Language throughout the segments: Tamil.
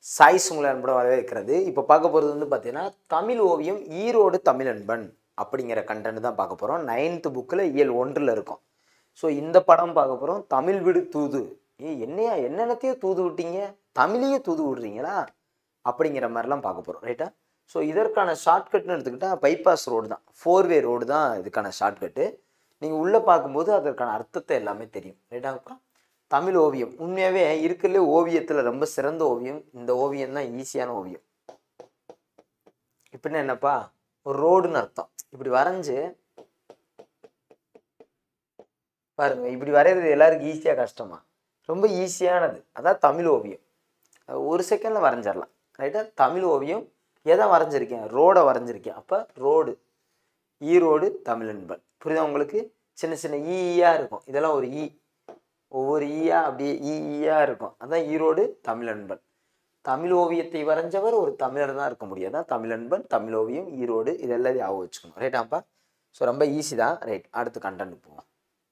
சாய்ஸ் உங்களை அன்போட வரவேற்கிறது இப்போ பார்க்க போகிறது வந்து பார்த்தீங்கன்னா தமிழ் ஓவியம் ஈரோடு தமிழன்பன் அப்படிங்கிற கண்டென்ட் தான் பார்க்க போகிறோம் நைன்த்து புக்கில் இயல் ஒன்றில் இருக்கும் ஸோ இந்த படம் பார்க்க போகிறோம் தமிழ் விடு தூது ஏ என்னையா என்னென்னத்தையும் தூது விட்டீங்க தமிழையே தூது விடுறீங்களா அப்படிங்கிற மாதிரிலாம் பார்க்க போகிறோம் ரைட்டா ஸோ இதற்கான ஷார்ட்கட்னு எடுத்துக்கிட்டால் பைபாஸ் ரோடு தான் ஃபோர்வே ரோடு தான் இதுக்கான ஷார்ட்கட்டு நீங்கள் உள்ளே பார்க்கும்போது அதற்கான அர்த்தத்தை எல்லாமே தெரியும் ரைட்டாப்பா தமிழ் ஓவியம் உண்மையாகவே இருக்கிறதுலே ஓவியத்தில் ரொம்ப சிறந்த ஓவியம் இந்த ஓவியம் தான் ஈஸியான ஓவியம் இப்படின்னா என்னப்பா ஒரு ரோடுன்னு அர்த்தம் இப்படி வரைஞ்சு பாருங்க இப்படி வரைகிறது எல்லாருக்கும் ஈஸியாக கஷ்டமா ரொம்ப ஈஸியானது அதான் தமிழ் ஓவியம் அது ஒரு செகண்டில் வரைஞ்சிடலாம் ரைட்டா தமிழ் ஓவியம் எதை வரைஞ்சிருக்கேன் ரோடை வரைஞ்சிருக்கேன் அப்போ ரோடு ஈரோடு தமிழன்பன் புரியுதா உங்களுக்கு சின்ன சின்ன ஈயா இருக்கும் இதெல்லாம் ஒரு ஈ ஒவ்வொரு ஈயா அப்படியே ஈ ஈயா இருக்கும் அதான் ஈரோடு தமிழன்பன் தமிழ் ஓவியத்தை வரைஞ்சவர் ஒரு தமிழர் தான் இருக்க முடியாது அதான் தமிழன்பன் தமிழ் ஓவியம் ஈரோடு இது எல்லாத்தையும் ஆக வச்சுக்கணும் ரைட்டாப்பா ஸோ ரொம்ப ஈஸி தான் ரைட் அடுத்து கண்டென்ட் போவோம்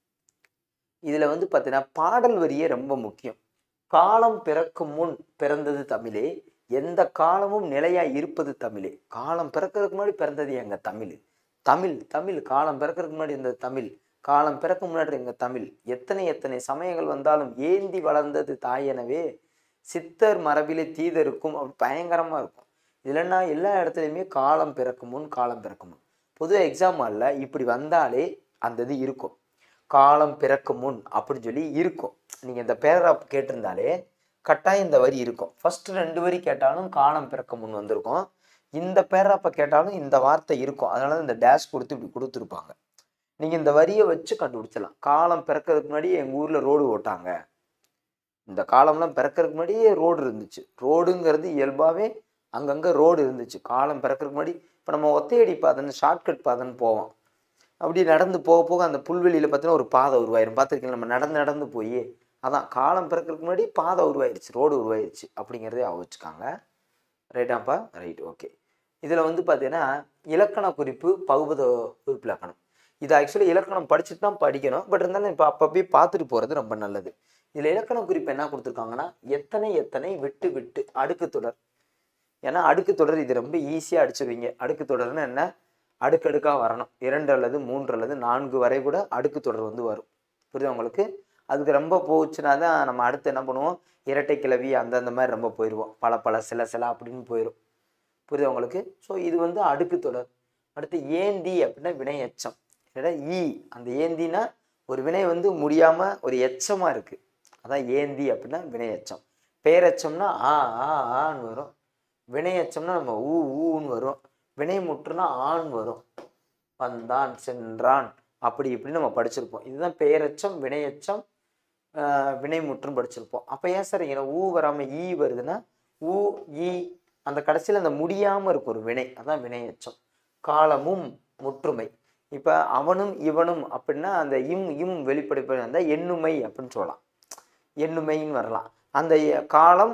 இதில் வந்து பார்த்தீங்கன்னா பாடல் வரியே ரொம்ப முக்கியம் காலம் பிறக்கும் முன் பிறந்தது தமிழே எந்த காலமும் நிலையா இருப்பது தமிழே காலம் பிறக்கிறதுக்கு முன்னாடி பிறந்தது எங்க தமிழ் தமிழ் தமிழ் காலம் பிறக்கிறதுக்கு முன்னாடி இருந்தது தமிழ் காலம் பிறக்க முன்னாடி எங்க தமிழ் எத்தனை எத்தனை சமயங்கள் வந்தாலும் ஏந்தி வளர்ந்தது தாயெனவே சித்தர் மரபிலே தீதருக்கும் அப்படி பயங்கரமா இருக்கும் இல்லைன்னா எல்லா இடத்துலையுமே காலம் பிறக்கும் முன் காலம் பிறக்கும் முன் பொதுவாக எக்ஸாம் ஹாலில் இப்படி வந்தாலே அந்த இது இருக்கும் காலம் பிறக்கும் முன் அப்படின்னு சொல்லி இருக்கும் நீங்கள் இந்த பேராப் கேட்டிருந்தாலே கட்டாயம் இந்த வரி இருக்கும் ஃபர்ஸ்ட் ரெண்டு வரி கேட்டாலும் காலம் பிறக்க முன் வந்திருக்கும் இந்த பேராப்பை கேட்டாலும் இந்த வார்த்தை இருக்கும் அதனால தான் இந்த டேஷ் கொடுத்து இப்படி கொடுத்துருப்பாங்க நீங்கள் இந்த வரியை வச்சு கண்டுபிடிச்சிடலாம் காலம் பிறக்கிறதுக்கு முன்னாடி எங்கள் ஊரில் ரோடு ஓட்டாங்க இந்த காலம்லாம் பிறக்கிறதுக்கு முன்னாடியே ரோடு இருந்துச்சு ரோடுங்கிறது இயல்பாகவே அங்கங்கே ரோடு இருந்துச்சு காலம் பிறக்கிறதுக்கு முன்னாடி இப்போ நம்ம ஒத்தையடி பாதைன்னு ஷார்ட்கட் பாதைன்னு போவோம் அப்படி நடந்து போக போக அந்த புல்வெளியில் பார்த்தீங்கன்னா ஒரு பாதை உருவாயிரும் பார்த்துருக்கீங்க நம்ம நடந்து நடந்து போய் அதான் காலம் பிறக்கிறதுக்கு முன்னாடி பாதை உருவாயிருச்சு ரோடு உருவாயிருச்சு அப்படிங்கிறதே வச்சுக்காங்க ரைட்டாப்பா ரைட் ஓகே இதில் வந்து பார்த்தீங்கன்னா இலக்கண குறிப்பு பகுபத குறிப்பு இலக்கணம் இது ஆக்சுவலி இலக்கணம் படிச்சுட்டு தான் படிக்கணும் பட் இருந்தாலும் இப்போ அப்பப்போ பார்த்துட்டு போகிறது ரொம்ப நல்லது இதில் இலக்கண குறிப்பு என்ன கொடுத்துருக்காங்கன்னா எத்தனை எத்தனை விட்டு விட்டு அடுக்கு தொடர் ஏன்னா அடுக்கு தொடர் இது ரொம்ப ஈஸியாக அடிச்சிருவீங்க அடுக்கு தொடர்னு என்ன அடுக்கடுக்காக வரணும் இரண்டு அல்லது மூன்று அல்லது நான்கு வரை கூட அடுக்கு தொடர் வந்து வரும் புரியுதா உங்களுக்கு அதுக்கு ரொம்ப போச்சுன்னா தான் நம்ம அடுத்து என்ன பண்ணுவோம் இரட்டை கிளவி அந்தந்த மாதிரி ரொம்ப போயிடுவோம் பல பல சில சில அப்படின்னு போயிடும் புரியுதா உங்களுக்கு ஸோ இது வந்து அடுக்கு தொடர் அடுத்து ஏந்தி அப்படின்னா வினை எச்சம் இல்லைன்னா ஈ அந்த ஏந்தினா ஒரு வினை வந்து முடியாமல் ஒரு எச்சமாக இருக்குது அதான் ஏந்தி அப்படின்னா வினை எச்சம் பேரெச்சம்னா ஆ ஆ ஆன்னு வரும் வினை எச்சம்னா நம்ம ஊ ஊன்னு வரும் வினை முற்றுனா ஆண் வரும் வந்தான் சென்றான் அப்படி இப்படி நம்ம படிச்சிருப்போம் இதுதான் பெயரெச்சம் வினையச்சம் வினை முற்றும் படிச்சிருப்போம் அப்போ ஏன் சார் இங்கே ஊ வராமல் ஈ வருதுன்னா ஊ ஈ அந்த கடைசியில் அந்த முடியாமல் இருக்கும் ஒரு வினை அதான் வினையச்சம் காலமும் முற்றுமை இப்போ அவனும் இவனும் அப்படின்னா அந்த இம் இம் வெளிப்படைப்ப அந்த எண்ணுமை அப்படின்னு சொல்லலாம் எண்ணுமைன்னு வரலாம் அந்த காலம்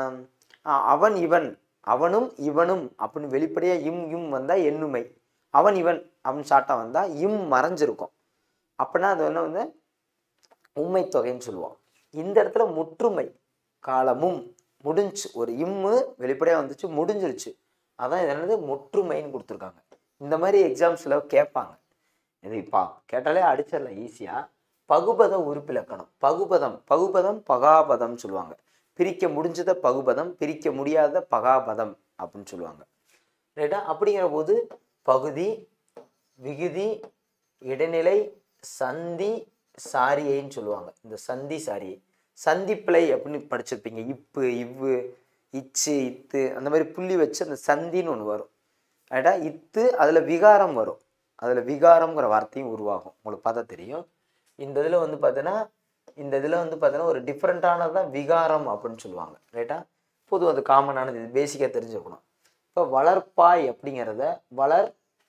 அவன் இவன் அவனும் இவனும் அப்படின்னு வெளிப்படையாக இம் இம் வந்தால் எண்ணுமை அவன் இவன் அவன் ஷார்ட்டாக வந்தால் இம் மறைஞ்சிருக்கும் அப்படின்னா அது என்ன வந்து உண்மை தொகைன்னு சொல்லுவோம் இந்த இடத்துல முற்றுமை காலமும் முடிஞ்சு ஒரு இம்மு வெளிப்படையாக வந்துச்சு முடிஞ்சிருச்சு அதான் இது என்னது முற்றுமைன்னு கொடுத்துருக்காங்க இந்த மாதிரி எக்ஸாம்ஸில் கேட்பாங்க இது இப்போ கேட்டாலே அடிச்சிடலாம் ஈஸியாக பகுபத உறுப்பிலக்கணம் பகுபதம் பகுபதம் பகாபதம் சொல்லுவாங்க பிரிக்க முடிஞ்சத பகுபதம் பிரிக்க முடியாத பகாபதம் அப்படின்னு சொல்லுவாங்க ரைட்டா அப்படிங்கிற போது பகுதி விகுதி இடைநிலை சந்தி சாரியைன்னு சொல்லுவாங்க இந்த சந்தி சாரியை சந்திப்பிழை அப்படின்னு படிச்சிருப்பீங்க இப்பு இவ்வு இச்சு இத்து அந்த மாதிரி புள்ளி வச்சு அந்த சந்தின்னு ஒன்று வரும் ரைட்டா இத்து அதில் விகாரம் வரும் அதில் விகாரம்ங்கிற வார்த்தையும் உருவாகும் உங்களுக்கு பார்த்தா தெரியும் இந்த இதில் வந்து பார்த்தீங்கன்னா இந்த இதில் வந்து பார்த்தீங்கன்னா ஒரு டிஃப்ரெண்ட்டானது தான் விகாரம் அப்படின்னு சொல்லுவாங்க ரைட்டா பொதுவாக அது காமனானது இது பேசிக்காக தெரிஞ்சுக்கணும் இப்போ வளர்ப்பாய் அப்படிங்கிறத வளர்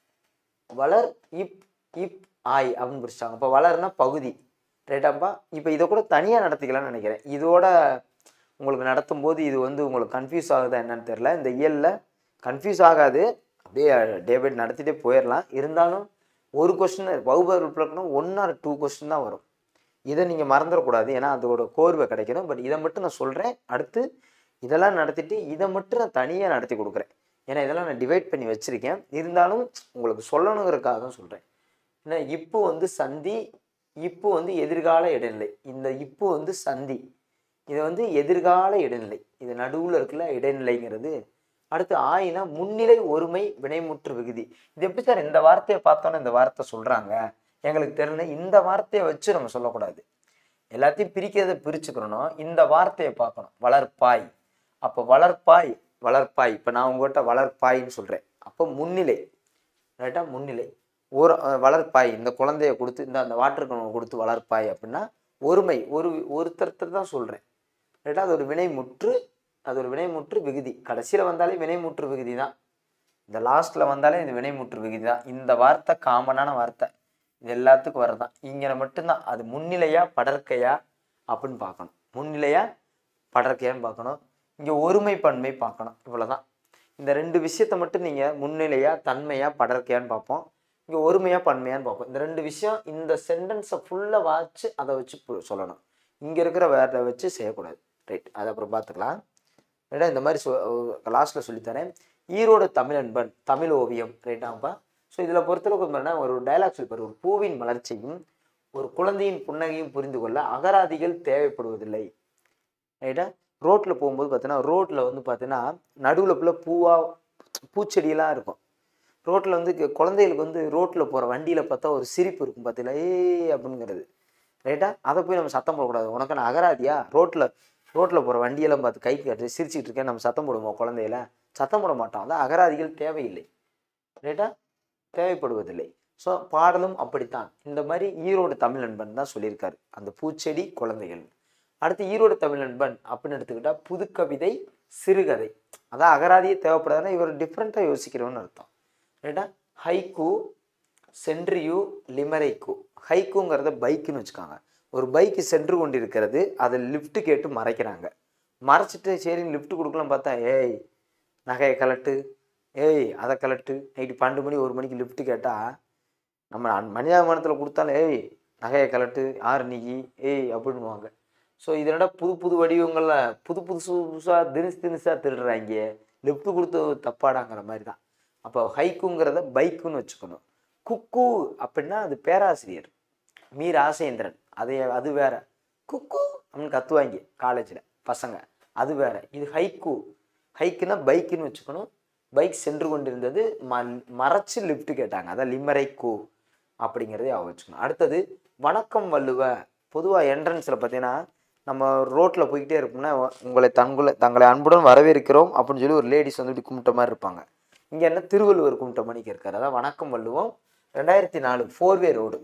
வளர் இப் இப் ஆய் அப்படின்னு பிடிச்சிட்டாங்க இப்போ வளர்னா பகுதி ரைட்டாப்பா இப்போ இதை கூட தனியாக நடத்திக்கலாம்னு நினைக்கிறேன் இதோட உங்களுக்கு நடத்தும் போது இது வந்து உங்களுக்கு கன்ஃபியூஸ் ஆகுதா என்னன்னு தெரில இந்த இயலில் கன்ஃபியூஸ் ஆகாது அப்படியே டே பை நடத்திட்டே போயிடலாம் இருந்தாலும் ஒரு கொஸ்டின் பகுபருப்பிலக்கணும் ஒன் ஆர் டூ கொஸ்டின் தான் வரும் இதை நீங்கள் மறந்துடக்கூடாது ஏன்னா அதோட கோர்வை கிடைக்கணும் பட் இதை மட்டும் நான் சொல்கிறேன் அடுத்து இதெல்லாம் நடத்திட்டு இதை மட்டும் நான் தனியாக நடத்தி கொடுக்குறேன் ஏன்னா இதெல்லாம் நான் டிவைட் பண்ணி வச்சுருக்கேன் இருந்தாலும் உங்களுக்கு சொல்லணுங்கிறதுக்காக தான் சொல்கிறேன் ஏன்னா இப்போ வந்து சந்தி இப்போ வந்து எதிர்கால இடைநிலை இந்த இப்போ வந்து சந்தி இது வந்து எதிர்கால இடைநிலை இது நடுவில் இருக்குல்ல இடைநிலைங்கிறது அடுத்து ஆயினா முன்னிலை ஒருமை வினைமுற்று விகுதி இது எப்படி சார் இந்த வார்த்தையை பார்த்தோன்னே இந்த வார்த்தை சொல்கிறாங்க எங்களுக்கு தெரியல இந்த வார்த்தையை வச்சு நம்ம சொல்லக்கூடாது எல்லாத்தையும் பிரிக்கிறத பிரிச்சுக்கிறணும் இந்த வார்த்தையை பார்க்கணும் வளர்ப்பாய் அப்போ வளர்ப்பாய் வளர்ப்பாய் இப்போ நான் உங்கள்கிட்ட வளர்ப்பாயின்னு சொல்கிறேன் அப்போ முன்னிலை ரைட்டா முன்னிலை ஒரு அஹ், வளர்ப்பாய் இந்த குழந்தைய கொடுத்து இந்த அந்த வாட்டர் கணவை கொடுத்து வளர்ப்பாய் அப்படின்னா ஒருமை ஒரு ஒருத்தர் தான் சொல்கிறேன் ரைட்டா அது ஒரு வினைமுற்று அது ஒரு வினைமுற்று விகுதி கடைசியில் வந்தாலே வினைமுற்று விகுதி தான் இந்த லாஸ்ட்டில் வந்தாலே இது வினைமுற்று விகுதி தான் இந்த வார்த்தை காமனான வார்த்தை இது எல்லாத்துக்கும் வரதான் இங்கே மட்டும்தான் அது முன்னிலையா படற்கையா அப்படின்னு பார்க்கணும் முன்னிலையா படற்கையான்னு பார்க்கணும் இங்கே ஒருமை பன்மை பார்க்கணும் இவ்வளவுதான் இந்த ரெண்டு விஷயத்தை மட்டும் நீங்கள் முன்னிலையா தன்மையா படற்கையான்னு பார்ப்போம் இங்கே ஒருமையா பன்மையான்னு பார்ப்போம் இந்த ரெண்டு விஷயம் இந்த சென்டென்ஸை ஃபுல்லாக வாச்சு அதை வச்சு பு- சொல்லணும் இங்கே இருக்கிற வேர்டை வச்சு செய்யக்கூடாது ரைட் அதை அப்புறம் பார்த்துக்கலாம் ரைட்டா இந்த மாதிரி சொ லாஸ்ட்டில் சொல்லித்தரேன் ஈரோடு தமிழன்பன் தமிழ் ஓவியம் ரைட்டாப்பா ஸோ இதில் பொறுத்தளவுக்கு பார்த்தீங்கன்னா ஒரு டைலாக் சொல்லிப்பார் ஒரு பூவின் மலர்ச்சியும் ஒரு குழந்தையின் புன்னகையும் புரிந்து கொள்ள அகராதிகள் தேவைப்படுவதில்லை ரைட்டா ரோட்டில் போகும்போது பார்த்தீங்கன்னா ரோட்டில் வந்து பார்த்தீங்கன்னா நடுவில் ஃபுல்லாக பூவாக பூச்செடியெல்லாம் இருக்கும் ரோட்டில் வந்து கு- குழந்தைகளுக்கு வந்து ரோட்டில் போகிற வண்டியில் பார்த்தா ஒரு சிரிப்பு இருக்கும் பார்த்தீங்களா ஏய் அப்படிங்கிறது ரைட்டா அதை போய் நம்ம சத்தம் போடக்கூடாது உனக்கு நான் அகராதியா ரோட்டில் ரோட்டில் போகிற வண்டியெல்லாம் பார்த்து கை கட்டி சிரிச்சிட்டு இருக்கேன் நம்ம சத்தம் போடுவோம் குழந்தையில சத்தம் போட மாட்டோம் அதான் அகராதிகள் தேவையில்லை ரைட்டா தேவைப்படுவதில்லை ஸோ பாடலும் அப்படித்தான் இந்த மாதிரி ஈரோடு தமிழ் நண்பன் தான் சொல்லியிருக்காரு அந்த பூச்செடி குழந்தைகள் அடுத்து ஈரோடு தமிழ் நண்பன் அப்படின்னு எடுத்துக்கிட்டா புதுக்கவிதை சிறுகதை அதான் அகராதியே தேவைப்படாதுன்னா இவர் டிஃப்ரெண்ட்டாக யோசிக்கிறோன்னு அர்த்தம் ரைட்டா ஹைக்கூ சென்ட்ரியூ லிமரைக்கு ஹைக்குங்கிறத பைக்குன்னு வச்சுக்காங்க ஒரு பைக்கு சென்று கொண்டிருக்கிறது அதை லிஃப்ட் கேட்டு மறைக்கிறாங்க மறைச்சிட்டு சரின்னு லிஃப்ட் கொடுக்கலாம் பார்த்தா ஏய் நகையை கலட்டு ஏய் அதை கலட்டு நைட்டு பன்னெண்டு மணி ஒரு மணிக்கு லிஃப்ட் கேட்டால் நம்ம அன்- மனிதாபிமானத்தில் கொடுத்தாலும் ஏய் நகையை கலட்டு யார் நீ ஏய் அப்படின்னுவாங்க ஸோ இதனோட புது புது வடிவங்களில் புது புதுசு புதுசாக தினுசு தினுசாக திருடுறாங்க லிஃப்ட் கொடுத்து தப்பாடாங்கிற மாதிரி தான் அப்போ ஹைக்குங்கிறத பைக்குன்னு வச்சுக்கணும் குக்கு அப்படின்னா அது பேராசிரியர் மீ ராசேந்திரன் அது அது வேற குக்கு அப்படின்னு கத்துவாங்க காலேஜில் பசங்க அது வேற இது ஹைக்கு ஹைக்குன்னா பைக்குன்னு வச்சுக்கணும் பைக் சென்று கொண்டிருந்தது ம மறைச்சு லிஃப்ட் கேட்டாங்க அதான் லிமரைக்கு அப்படிங்கிறதே அவ வச்சுக்கணும் அடுத்தது வணக்கம் வள்ளுவ பொதுவாக என்ட்ரன்ஸில் பார்த்தீங்கன்னா நம்ம ரோட்டில் போய்கிட்டே இருப்போம்னா உங்களை தங்களை தங்களை அன்புடன் வரவேற்கிறோம் அப்படின்னு சொல்லி ஒரு லேடிஸ் வந்து இப்படி கும்பிட்ட மாதிரி இருப்பாங்க இங்கே என்ன திருவள்ளுவர் கும்பிட்ட மணிக்கு இருக்காரு அதான் வணக்கம் வள்ளுவம் ரெண்டாயிரத்தி நாலு ஃபோர்வே ரோடு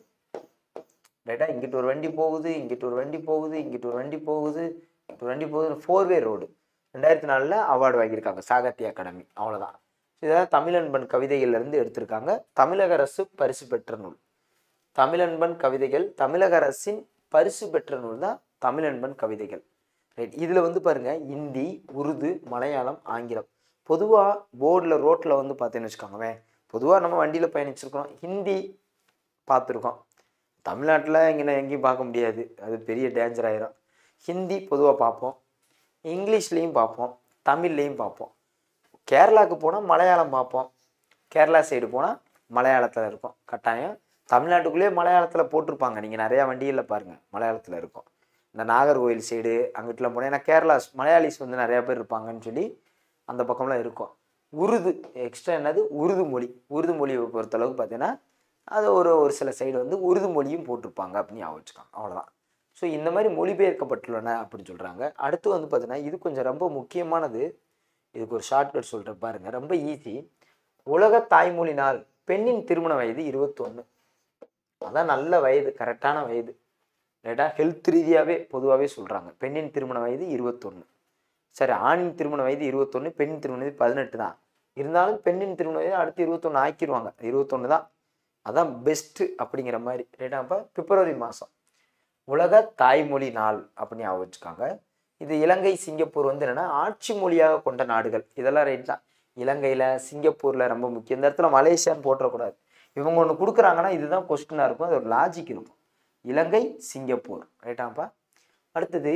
ரைட்டா இங்கிட்டு ஒரு வண்டி போகுது இங்கிட்டு ஒரு வண்டி போகுது இங்கிட்டு ஒரு வண்டி போகுது இங்கிட்டு ஒரு வண்டி போகுது ஃபோர்வே ரோடு ரெண்டாயிரத்தி நாலில் அவார்டு வாங்கியிருக்காங்க சாகித்ய அகாடமி அவ்வளோதான் இதெல்லாம் தமிழன்பன் கவிதைகள்ல இருந்து எடுத்திருக்காங்க தமிழக அரசு பரிசு பெற்ற நூல் தமிழன்பன் கவிதைகள் தமிழக அரசின் பரிசு பெற்ற நூல் தான் தமிழன்பன் கவிதைகள் ரைட் இதில் வந்து பாருங்க இந்தி உருது மலையாளம் ஆங்கிலம் பொதுவாக போர்டில் ரோட்டில் வந்து பார்த்தீங்கன்னு வச்சுக்கோங்களேன் பொதுவாக நம்ம வண்டியில் பயணிச்சிருக்கோம் ஹிந்தி பார்த்துருக்கோம் தமிழ்நாட்டில் இங்கே எங்கேயும் பார்க்க முடியாது அது பெரிய டேஞ்சர் ஆயிரும் ஹிந்தி பொதுவாக பார்ப்போம் இங்கிலீஷ்லேயும் பார்ப்போம் தமிழ்லேயும் பார்ப்போம் கேரளாவுக்கு போனால் மலையாளம் பார்ப்போம் கேரளா சைடு போனால் மலையாளத்தில் இருக்கும் கட்டாயம் தமிழ்நாட்டுக்குள்ளேயே மலையாளத்தில் போட்டிருப்பாங்க நீங்கள் நிறையா வண்டிகளில் பாருங்கள் மலையாளத்தில் இருக்கும் இந்த நாகர்கோவில் சைடு அங்கிட்டலாம் போனால் ஏன்னா கேரளா மலையாளிஸ் வந்து நிறையா பேர் இருப்பாங்கன்னு சொல்லி அந்த பக்கம்லாம் இருக்கும் உருது எக்ஸ்ட்ரா என்னது உருது மொழி உருது மொழியை பொறுத்தளவுக்கு பார்த்தீங்கன்னா அது ஒரு ஒரு சில சைடு வந்து உருது மொழியும் போட்டிருப்பாங்க அப்படின்னு ஞாபகம் வச்சுக்காங்க அவ்வளோதான் ஸோ இந்த மாதிரி மொழிபெயர்க்கப்பட்டுள்ளன அப்படின்னு சொல்கிறாங்க அடுத்து வந்து பார்த்தீங்கன்னா இது கொஞ்சம் ரொம்ப முக்கியமானது இதுக்கு ஒரு ஷார்ட்கட் சொல்கிறேன் பாருங்க ரொம்ப ஈஸி உலக தாய்மொழி நாள் பெண்ணின் திருமண வயது இருபத்தொன்று அதான் நல்ல வயது கரெக்டான வயது ரைட்டா ஹெல்த் ரீதியாகவே பொதுவாகவே சொல்கிறாங்க பெண்ணின் திருமண வயது இருபத்தொன்று சரி ஆணின் திருமண வயது இருபத்தொன்று பெண்ணின் திருமண வயது பதினெட்டு தான் இருந்தாலும் பெண்ணின் திருமண வயது அடுத்து இருபத்தொன்று ஆக்கிடுவாங்க இருபத்தொன்று தான் அதான் பெஸ்ட்டு அப்படிங்கிற மாதிரி ரைட்டா அப்போ பிப்ரவரி மாதம் உலக தாய்மொழி நாள் அப்படின்னு ஞாபகம் வச்சுக்காங்க இது இலங்கை சிங்கப்பூர் வந்து என்னன்னா ஆட்சி மொழியாக கொண்ட நாடுகள் இதெல்லாம் ரைட் தான் இலங்கையில் சிங்கப்பூரில் ரொம்ப முக்கியம் இந்த இடத்துல மலேசியான்னு போட்டுறக்கூடாது இவங்க ஒன்று கொடுக்குறாங்கன்னா இதுதான் கொஸ்டினாக இருக்கும் அது ஒரு லாஜிக் இருக்கும் இலங்கை சிங்கப்பூர் ரைட்டாப்பா அடுத்தது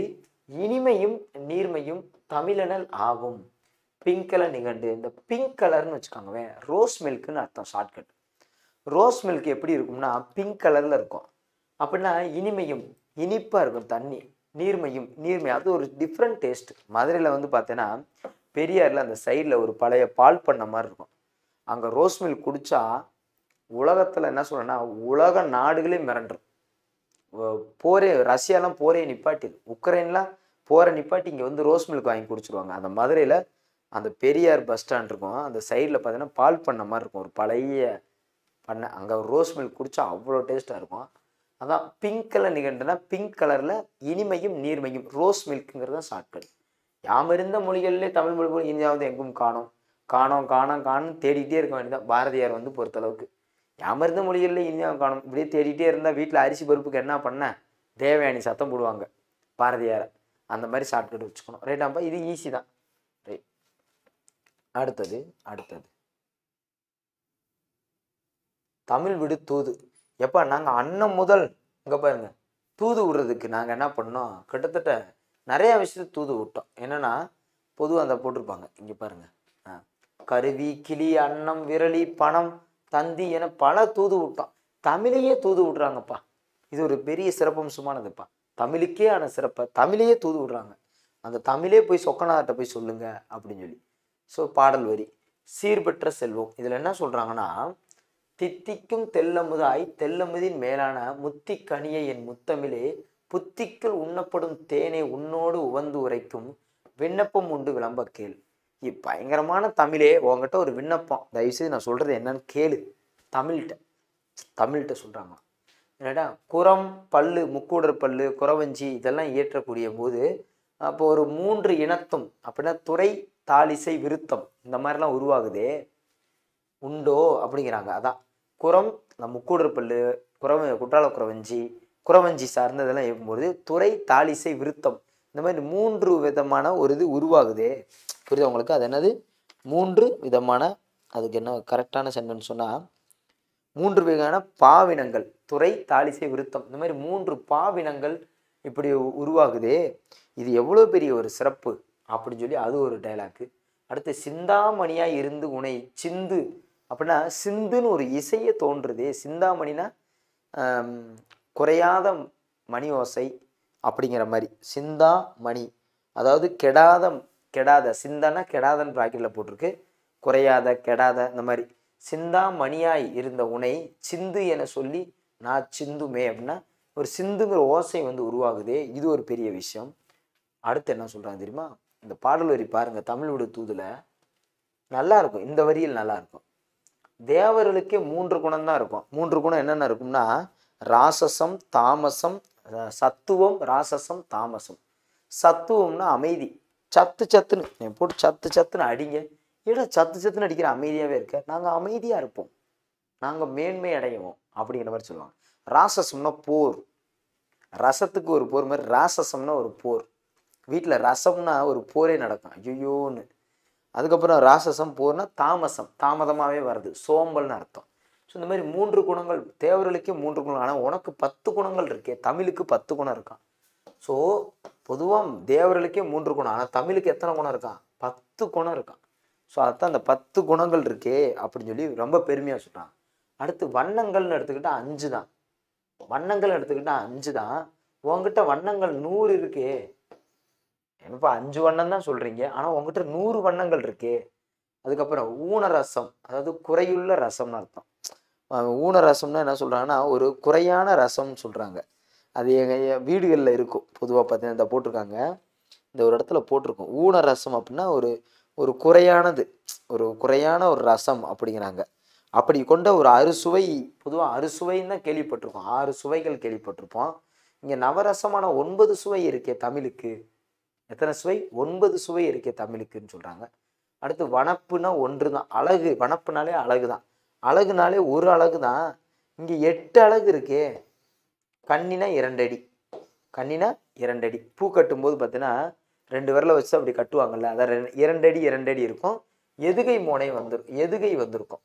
இனிமையும் நீர்மையும் தமிழனல் ஆகும் பிங்க் கலர் நிகண்டு இந்த பிங்க் கலர்னு வச்சுக்கோங்கவே ரோஸ் மில்க்னு அர்த்தம் ஷார்ட்கட் ரோஸ் மில்க் எப்படி இருக்கும்னா பிங்க் கலரில் இருக்கும் அப்படின்னா இனிமையும் இனிப்பாக இருக்கும் தண்ணி நீர்மையும் நீர்மை அது ஒரு டிஃப்ரெண்ட் டேஸ்ட் மதுரையில் வந்து பார்த்தீங்கன்னா பெரியாரில் அந்த சைடில் ஒரு பழைய பால் பண்ண மாதிரி இருக்கும் அங்கே ரோஸ் மில்க் குடித்தா உலகத்தில் என்ன சொல்கிறேன்னா உலக நாடுகளே மிரண்டுரும் ஒ- போரே ரஷ்யாலாம் போரே நிப்பாட்டிது உக்ரைன்லாம் போரை நிப்பாட்டி இங்கே வந்து ரோஸ் மில்க் வாங்கி குடிச்சிருவாங்க அந்த மதுரையில் அந்த பெரியார் பஸ் ஸ்டாண்ட் இருக்கும் அந்த சைடில் பார்த்தீங்கன்னா பால் பண்ண மாதிரி இருக்கும் ஒரு பழைய பண்ணை அங்கே ரோஸ் மில்க் குடிச்சா அவ்வளோ டேஸ்ட்டாக இருக்கும் அதான் பிங்க் கலர் நிகழ்ந்துனா பிங்க் கலரில் இனிமையும் நீர்மையும் ரோஸ் மில்க்குங்கிறது தான் ஷார்ட்கட் யாம் இருந்த மொழிகளிலே தமிழ் மொழி போல் இந்தியாவது எங்கும் காணோம் காணோம் காணோம் காணும் தேடிட்டே இருக்க வேண்டியதான் பாரதியார் வந்து பொறுத்தளவுக்கு யாமருந்த மொழிகளில் இந்தியாவும் காணும் இப்படியே தேடிட்டே இருந்தால் வீட்டில் அரிசி பருப்புக்கு என்ன பண்ண தேவயானி சத்தம் போடுவாங்க பாரதியாரை அந்த மாதிரி ஷார்ட்கட் வச்சுக்கணும் ரைட்டாப்பா இது ஈஸி தான் ரைட் அடுத்தது அடுத்தது தமிழ் விடு தூது எப்பா நாங்கள் அன்னம் முதல் இங்கே பாருங்க தூது விடுறதுக்கு நாங்கள் என்ன பண்ணோம் கிட்டத்தட்ட நிறைய விஷயத்தை தூது விட்டோம் என்னன்னா பொதுவாக அந்த போட்டிருப்பாங்க இங்கே பாருங்க ஆ கருவி கிளி அன்னம் விரலி பணம் தந்தி என பல தூது விட்டோம் தமிழையே தூது விடுறாங்கப்பா இது ஒரு பெரிய சிறப்பம்சமானதுப்பா தமிழுக்கே ஆன சிறப்பை தமிழையே தூது விடுறாங்க அந்த தமிழே போய் சொக்கநாதர்கிட்ட போய் சொல்லுங்க அப்படின்னு சொல்லி ஸோ பாடல் வரி சீர்பெற்ற செல்வம் இதில் என்ன சொல்கிறாங்கன்னா தித்திக்கும் தெல்லமுதாய் தெல்லமுதின் மேலான முத்தி கனியை என் முத்தமிழே புத்திக்குள் உண்ணப்படும் தேனை உன்னோடு உவந்து உரைக்கும் விண்ணப்பம் உண்டு விளம்ப கேள் இ- பயங்கரமான தமிழே உங்ககிட்ட ஒரு விண்ணப்பம் தயவுசெய்து நான் சொல்றது என்னன்னு கேளு தமிழ்கிட்ட தமிழ்கிட்ட சொல்றாங்க என்னடா குரம் பல்லு முக்கூடர் பல்லு குறவஞ்சி இதெல்லாம் இயற்றக்கூடிய போது அப்போ ஒரு மூன்று இனத்தும் அப்படின்னா துறை தாலிசை விருத்தம் இந்த மாதிரிலாம் உருவாகுதே உண்டோ அப்படிங்கிறாங்க அதான் குரம் இந்த முக்கூடர் பல்லு குறவ குற்றால குறவஞ்சி குறவஞ்சி சார்ந்ததெல்லாம் இருக்கும்போது துறை தாலிசை விருத்தம் இந்த மாதிரி மூன்று விதமான ஒரு இது உருவாகுதே புரியுதா உங்களுக்கு அது என்னது மூன்று விதமான அதுக்கு என்ன கரெக்டான சென்டென்ஸ் சொன்னால் மூன்று வகையான பாவினங்கள் துறை தாலிசை விருத்தம் இந்த மாதிரி மூன்று பாவினங்கள் இப்படி உ- உருவாகுதே இது எவ்வளோ பெரிய ஒரு சிறப்பு அப்படின்னு சொல்லி அது ஒரு டைலாக்கு அடுத்து சிந்தாமணியாக இருந்து உனை சிந்து அப்படின்னா சிந்துன்னு ஒரு இசையே தோன்றுதே சிந்தாமணினா ஆம், குறையாத மணி ஓசை அப்படிங்கிற மாதிரி சிந்தா மணி அதாவது கெடாத கெடாத சிந்தானா கெடாதன்னு ப்ராக்கெட்டில் போட்டிருக்கு குறையாத கெடாத இந்த மாதிரி சிந்தா மணியாய் இருந்த உனை சிந்து என சொல்லி நான் சிந்துமே அப்படின்னா ஒரு சிந்துங்கிற ஓசை வந்து உருவாகுதே இது ஒரு பெரிய விஷயம் அடுத்து என்ன சொல்றாங்க தெரியுமா இந்த பாடல் வரி பாருங்க தமிழ் விடு தூதுல நல்லா இருக்கும் இந்த வரியில் நல்லா இருக்கும் தேவர்களுக்கே மூன்று குணம் தான் இருக்கும் மூன்று குணம் என்னென்ன இருக்கும்னா ராசசம் தாமசம் அஹ் சத்துவம் ராசசம் தாமசம் சத்துவம்னா அமைதி சத்து சத்துன்னு என் போட்டு சத்து சத்துன்னு அடிங்க ஏடா சத்து சத்துன்னு அடிக்கிற அமைதியாவே இருக்க நாங்க அமைதியா இருப்போம் நாங்க மேன்மை அடைவோம் அப்படிங்கிற மாதிரி சொல்லுவாங்க ராசசம்னா போர் ரசத்துக்கு ஒரு போர் மாதிரி ராசசம்னா ஒரு போர் வீட்டில் ரசம்னா ஒரு போரே நடக்கும் ஐயோன்னு அதுக்கப்புறம் ராசசம் போர்னா தாமசம் தாமதமாகவே வருது சோம்பல்னு அர்த்தம் ஸோ இந்த மாதிரி மூன்று குணங்கள் தேவர்களுக்கே மூன்று குணம் ஆனால் உனக்கு பத்து குணங்கள் இருக்கே தமிழுக்கு பத்து குணம் இருக்கான் ஸோ பொதுவாக தேவர்களுக்கே மூன்று குணம் ஆனால் தமிழுக்கு எத்தனை குணம் இருக்கான் பத்து குணம் இருக்கான் ஸோ அதான் அந்த பத்து குணங்கள் இருக்கே அப்படின்னு சொல்லி ரொம்ப பெருமையாக சொல்கிறான் அடுத்து வண்ணங்கள்னு எடுத்துக்கிட்டா அஞ்சு தான் வண்ணங்கள் எடுத்துக்கிட்டா அஞ்சு தான் உங்ககிட்ட வண்ணங்கள் நூறு இருக்கே என்னப்பா அஞ்சு வண்ணம் தான் சொல்றீங்க ஆனா உங்ககிட்ட நூறு வண்ணங்கள் இருக்கே அதுக்கப்புறம் ஊன ரசம் அதாவது குறையுள்ள ரசம்னு அர்த்தம் அஹ் ஊன ரசம்னா என்ன சொல்றாங்கன்னா ஒரு குறையான ரசம்னு சொல்றாங்க அது எங்க என் வீடுகளில் இருக்கும் பொதுவாக பார்த்தீங்கன்னா இந்த போட்டிருக்காங்க இந்த ஒரு இடத்துல போட்டிருக்கோம் ஊன ரசம் அப்படின்னா ஒரு ஒரு குறையானது ஒரு குறையான ஒரு ரசம் அப்படிங்கிறாங்க அப்படி கொண்ட ஒரு அறுசுவை பொதுவாக அறுசுவைன்னு தான் கேள்விப்பட்டிருக்கோம் ஆறு சுவைகள் கேள்விப்பட்டிருப்போம் இங்கே நவரசமான ஒன்பது சுவை இருக்கே தமிழுக்கு எத்தனை சுவை ஒன்பது சுவை இருக்கே தமிழுக்குன்னு சொல்கிறாங்க அடுத்து வனப்புனா ஒன்று தான் அழகு வனப்புனாலே அழகு தான் அழகுனாலே ஒரு அழகு தான் இங்கே எட்டு அழகு இருக்கே கண்ணினா இரண்டடி கண்ணினா இரண்டடி பூ கட்டும்போது பார்த்தீங்கன்னா ரெண்டு விரலை வச்சு அப்படி கட்டுவாங்கல்ல அதான் ரெண்டு- இரண்டடி இரண்டடி இருக்கும் எதுகை மோனை வந்துருக்கும் எதுகை வந்திருக்கும்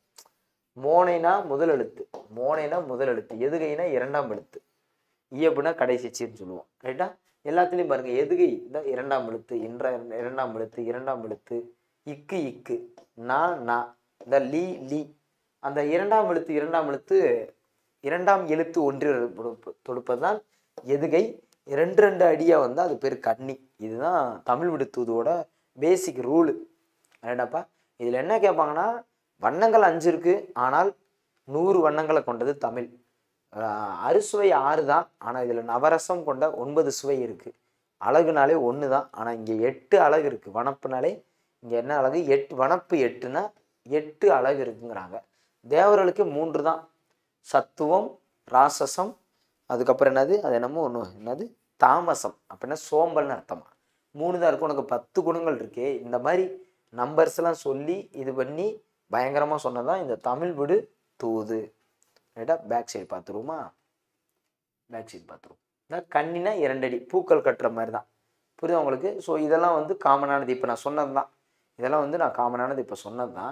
மோனைனா முதல் எழுத்து மோனைனா முதல் எழுத்து எதுகைனா இரண்டாம் எழுத்து இயப்புனா கடைசி சீன்னு சொல்லுவோம் ரைட்டா எல்லாத்துலேயும் பாருங்க எதுகை இந்த இரண்டாம் எழுத்து என்ற இரண்டாம் எழுத்து இரண்டாம் எழுத்து இக்கு இக்கு நா நா இந்த லீ லீ அந்த இரண்டாம் எழுத்து இரண்டாம் எழுத்து இரண்டாம் எழுத்து ஒன்று தொடுப்பது தான் எதுகை ரெண்டு ரெண்டு அடியாக வந்து அது பேர் கன்னி இதுதான் தமிழ் விடுத்துவதோட பேசிக் ரூலு என்னப்பா இதில் என்ன கேட்பாங்கன்னா வண்ணங்கள் அஞ்சு இருக்கு ஆனால் நூறு வண்ணங்களை கொண்டது தமிழ் ஆஹ் அறுசுவை ஆறு தான் ஆனால் இதில் நவரசம் கொண்ட ஒன்பது சுவை இருக்குது அழகுனாலே ஒன்று தான் ஆனால் இங்கே எட்டு அழகு இருக்குது வனப்புனாலே இங்கே என்ன அழகு எட்டு வனப்பு எட்டுனா எட்டு அழகு இருக்குங்கிறாங்க தேவர்களுக்கு மூன்று தான் சத்துவம் ராசசம் அதுக்கப்புறம் என்னது அது என்னமோ ஒன்று என்னது தாமசம் அப்படின்னா சோம்பல்னு அர்த்தமா மூணு தான் இருக்கும் உனக்கு பத்து குணங்கள் இருக்கே இந்த மாதிரி நம்பர்ஸ் எல்லாம் சொல்லி இது பண்ணி பயங்கரமாக சொன்னதான் இந்த தமிழ் விடு தூது ரைட்டா பேக் சைடு பார்த்துருவோமா பேக் சைடு பார்த்துருவோம் இந்த கண்ணினா இரண்டடி பூக்கள் கட்டுற மாதிரி தான் புரியுதா உங்களுக்கு ஸோ இதெல்லாம் வந்து காமனானது இப்போ நான் சொன்னது தான் இதெல்லாம் வந்து நான் காமனானது இப்போ சொன்னது தான்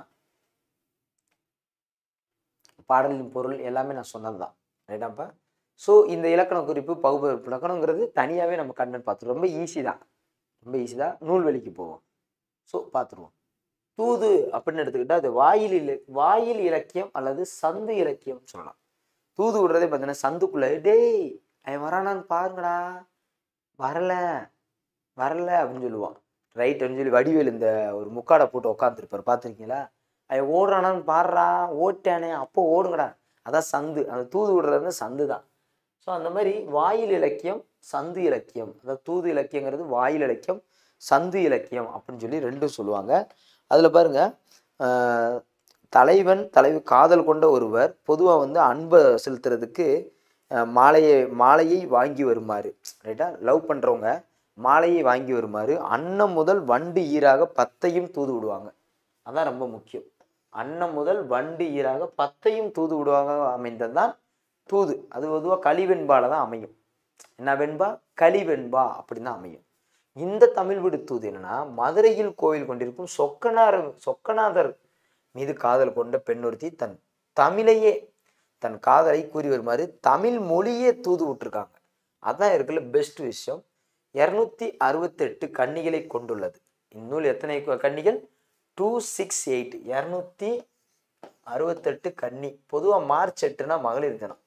பாடலின் பொருள் எல்லாமே நான் சொன்னது தான் ரைட்டாப்பா ஸோ இந்த இலக்கண குறிப்பு பகுப்பு இலக்கணங்கிறது தனியாகவே நம்ம கண்ணன் பார்த்துருவோம் ரொம்ப ஈஸி தான் ரொம்ப ஈஸி தான் நூல்வெளிக்கு போவோம் ஸோ பார்த்துருவோம் தூது அப்படின்னு எடுத்துக்கிட்டால் அது வாயில் இல வாயில் இலக்கியம் அல்லது சந்து இலக்கியம் சொல்லலாம் தூது விடுறதே பார்த்தீங்கன்னா சந்துக்குள்ளே டேய் அவன் வரானான்னு பாருங்கடா வரல வரல அப்படின்னு சொல்லுவான் ரைட் அப்படின்னு சொல்லி வடிவேல் இந்த ஒரு முக்காடை போட்டு உட்காந்துருப்பார் பார்த்துருக்கீங்களா அவன் ஓடுறானான்னு பாடுறா ஓட்டானே அப்போ ஓடுங்கடா அதான் சந்து அந்த தூது விடுறது வந்து சந்து தான் ஸோ அந்த மாதிரி வாயில் இலக்கியம் சந்து இலக்கியம் அதாவது தூது இலக்கியங்கிறது வாயில் இலக்கியம் சந்து இலக்கியம் அப்படின்னு சொல்லி ரெண்டும் சொல்லுவாங்க அதில் பாருங்க ஆஹ், தலைவன் தலைவி காதல் கொண்ட ஒருவர் பொதுவாக வந்து அன்பை செலுத்துறதுக்கு ஆஹ், மாலையை மாலையை வாங்கி வருமாறு ரைட்டா லவ் பண்ணுறவங்க மாலையை வாங்கி வருமாறு அன்னம் முதல் வண்டு ஈராக பத்தையும் தூது விடுவாங்க அதான் ரொம்ப முக்கியம் அன்னம் முதல் வண்டு ஈராக பத்தையும் தூது விடுவாங்க அமைந்தது தான் தூது அது பொதுவாக களிவெண்பால தான் அமையும் என்ன வெண்பா களிவெண்பா அப்படின்னு தான் அமையும் இந்த தமிழ் விடு தூது என்னன்னா மதுரையில் கோவில் கொண்டிருக்கும் சொக்கனார் சொக்கநாதர் மீது காதல் கொண்ட பெண்ணொருத்தி தன் தமிழையே தன் காதலை கூறி வருமாறு தமிழ் மொழியே தூது விட்டுருக்காங்க அதான் இருக்குல்ல பெஸ்ட் விஷயம் இரநூத்தி அறுபத்தெட்டு கன்னிகளை கொண்டுள்ளது இந்நூல் எத்தனை கு- கன்னிகள் டூ சிக்ஸ் எயிட் இரநூத்தி அறுபத்தெட்டு கன்னி பொதுவாக மார்ச் எட்டுனா மகளிர் தினம்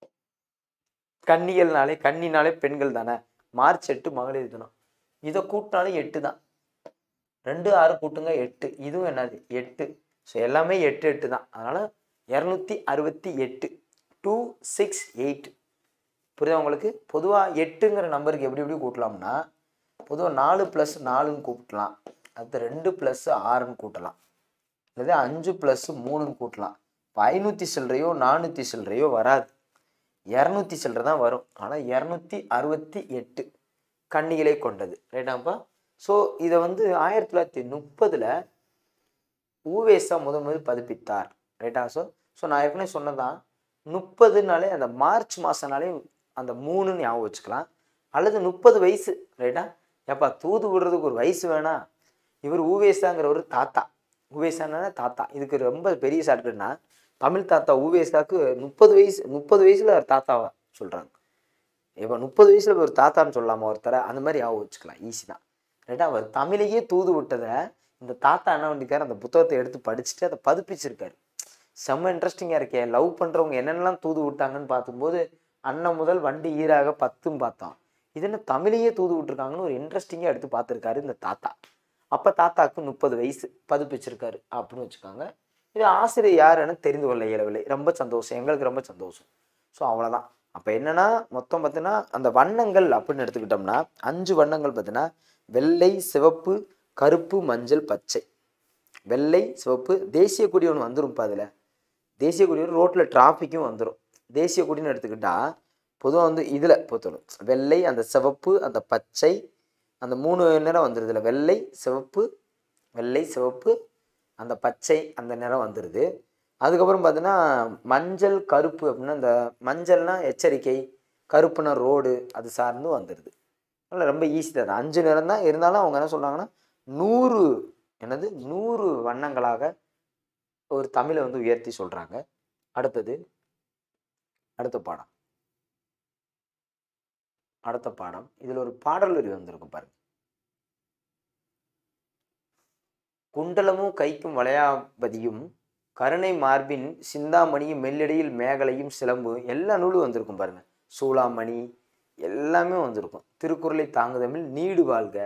கன்னிகள்னாலே கன்னினாலே பெண்கள் தானே மார்ச் எட்டு மகளிர் தினம் இதை கூட்டினாலும் எட்டு தான் ரெண்டு ஆறு கூட்டுங்க எட்டு இதுவும் என்னது எட்டு ஸோ எல்லாமே எட்டு எட்டு தான் அதனால் இரநூத்தி அறுபத்தி எட்டு டூ சிக்ஸ் எயிட் புரியுதா உங்களுக்கு பொதுவாக எட்டுங்கிற நம்பருக்கு எப்படி எப்படி கூட்டலாம்னா பொதுவாக நாலு ப்ளஸ் நாலுன்னு கூட்டலாம் அடுத்து ரெண்டு ப்ளஸ் ஆறுன்னு கூட்டலாம் அல்லது அஞ்சு ப்ளஸ் மூணுன்னு கூட்டலாம் இப்போ ஐநூற்றி சில்லறையோ நானூற்றி சில்லறையோ வராது இரநூத்தி சில்லறை தான் வரும் ஆனால் இரநூத்தி அறுபத்தி எட்டு கன்னிகளை கொண்டது ரைட்டாப்பா ஸோ இதை வந்து ஆயிரத்தி தொள்ளாயிரத்தி முப்பதில் ஊவேசா முதல் முதல் பதிப்பித்தார் ரைட்டா ஸோ ஸோ நான் ஏற்கனவே சொன்னதான் முப்பதுனாலே அந்த மார்ச் மாதம்னாலே அந்த மூணுன்னு ஞாபகம் வச்சுக்கலாம் அல்லது முப்பது வயசு ரைட்டா ஏப்பா தூது விடுறதுக்கு ஒரு வயசு வேணாம் இவர் ஊவேசாங்கிற ஒரு தாத்தா ஊவேசானா தாத்தா இதுக்கு ரொம்ப பெரிய ஷார்ட்கட்னா தமிழ் தாத்தா ஊவேசாக்கு முப்பது வயசு முப்பது வயசுல ஒரு தாத்தாவை சொல்றாங்க இப்போ முப்பது வயசுல ஒரு தாத்தான்னு சொல்லாமா ஒருத்தரை அந்த மாதிரி ஞாபகம் வச்சுக்கலாம் ஈஸி தான் ரைட்டா அவர் தமிழையே தூது விட்டதை இந்த தாத்தா என்ன பண்ணிருக்காரு அந்த புத்தகத்தை எடுத்து படிச்சுட்டு அதை பதிப்பிச்சிருக்காரு செம்ம இன்ட்ரெஸ்டிங்காக இருக்கே லவ் பண்ணுறவங்க என்னென்னலாம் தூது விட்டாங்கன்னு பார்க்கும்போது அண்ணன் முதல் வண்டி ஈராக பத்தும் பார்த்தோம் இது என்ன தமிழையே தூது விட்டுருக்காங்கன்னு ஒரு இன்ட்ரெஸ்டிங்காக எடுத்து பார்த்துருக்காரு இந்த தாத்தா அப்போ தாத்தாக்கு முப்பது வயசு பதிப்பிச்சிருக்காரு அப்படின்னு வச்சுக்கோங்க இது ஆசிரியர் யாருன்னு தெரிந்து கொள்ள இயலவில்லை ரொம்ப சந்தோஷம் எங்களுக்கு ரொம்ப சந்தோஷம் ஸோ அவ்வளோதான் அப்போ என்னன்னா மொத்தம் பார்த்தீங்கன்னா அந்த வண்ணங்கள் அப்படின்னு எடுத்துக்கிட்டோம்னா அஞ்சு வண்ணங்கள் பார்த்தீங்கன்னா வெள்ளை சிவப்பு கருப்பு மஞ்சள் பச்சை வெள்ளை சிவப்பு தேசிய கொடி ஒன்று வந்துரும்ப்பா அதில் தேசிய கொடி ரோட்டில் டிராஃபிக்கும் வந்துடும் தேசிய கொடின்னு எடுத்துக்கிட்டா பொதுவாக வந்து இதில் பொறுத்தவரை வெள்ளை அந்த சிவப்பு அந்த பச்சை அந்த மூணு நிறம் வந்துடுதுல வெள்ளை சிவப்பு வெள்ளை சிவப்பு அந்த பச்சை அந்த நிறம் வந்துடுது அதுக்கப்புறம் பார்த்தீங்கன்னா மஞ்சள் கருப்பு அப்படின்னா இந்த மஞ்சள்னா எச்சரிக்கை கருப்புனா ரோடு அது சார்ந்து வந்துடுது அதனால் ரொம்ப ஈஸி தான் அஞ்சு நிறம் தான் இருந்தாலும் அவங்க என்ன சொல்கிறாங்கன்னா நூறு என்னது நூறு வண்ணங்களாக ஒரு தமிழை வந்து உயர்த்தி சொல்கிறாங்க அடுத்தது அடுத்த பாடம் அடுத்த பாடம் இதில் ஒரு பாடல் வரி வந்திருக்கும் பாருங்க குண்டலமும் கைக்கும் வளையாபதியும் கருணை மார்பின் சிந்தாமணியும் மெல்லடியில் மேகலையும் சிலம்பு எல்லா நூலும் வந்திருக்கும் பாருங்க சூளாமணி எல்லாமே வந்திருக்கும் திருக்குறளை தாங்குதமிழ் நீடு வாழ்க